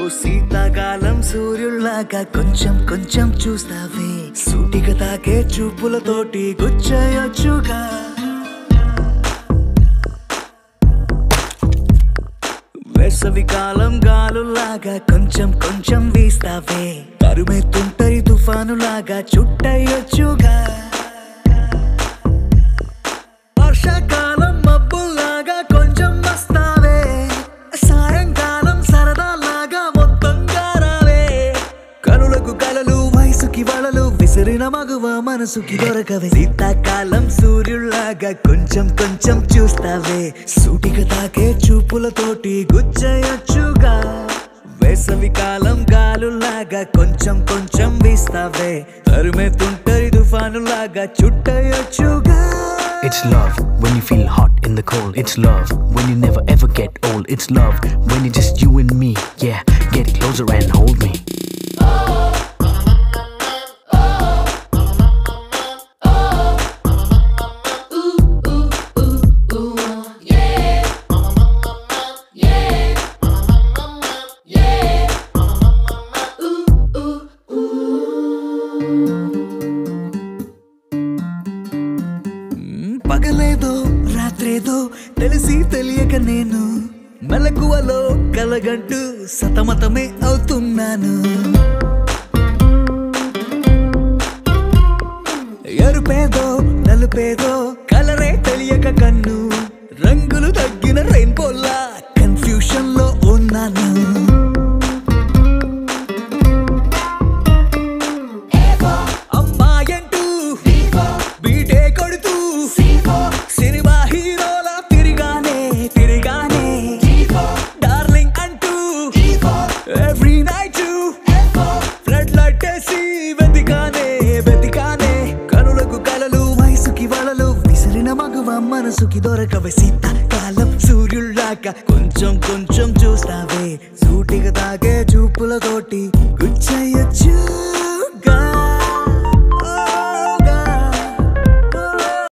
శీతాకాలం సూర్యుల్లాగా కొంచెం కొంచెం చూస్తావే సూటిగా తాకే చూపులతోటి గుచ్చయొచ్చుగా వేసవి కాలం గాలులాగా కొంచెం కొంచెం వీస్తావే తరుమెత్తుంటరి తుఫానులాగా చుట్టయొచ్చుగా వర్షాకాలం మబ్బుల్లాగా కొంచెం వస్తావే సాయంకాలం సరదాలాగా మొత్తంగా రావే కనులకు కలలు వయసుకి వలలు విసిరిన మగువ మనసుకి దొరకవే శీతాకాలం సూర్యుల్లాగా కొంచెం కొంచెం చూస్తావే సూటిగా తాకే చూపులతోటి గుచ్చయొచ్చుగా వేసవి కాలం గాలులాగా కొంచెం కొంచెం వీస్తావే తరుమెత్తుంటరి తుఫానులాగా చుట్టయొచ్చుగా It's love when you feel hot in the cold. It's love when you never ever get old. It's love when it's just you and me. Yeah, get closer and hold me. పగలేదో రాత్రేదో తెలిసి తెలియక నేను మెలకువలో కలగంటూ సతమతమే అవుతున్నాను ఎరుపేదో నలుపేదో కలరే తెలియక కన్ను రంగులు తగ్గిన రెయిన్బోలా confusion లో ఉన్నాను అమ్మాయంటూ బీటే కొడుతూ సినిమా హీరోలా తిరిగానే తిరిగానే డార్లింగ్ అంటూ ఎవ్రీ నైట్ ఫ్లడ్ లైట్ వేసి వెతికానే వెతికానే కనులకు కలలు వయసుకి వలలు విసిరిన మగువ మనసుకి దొరకవే శీతాకాలం సూర్యుల్లాగా కొంచెం కొంచెం చూస్తావే సూటిగా తాగే చూపులతోటి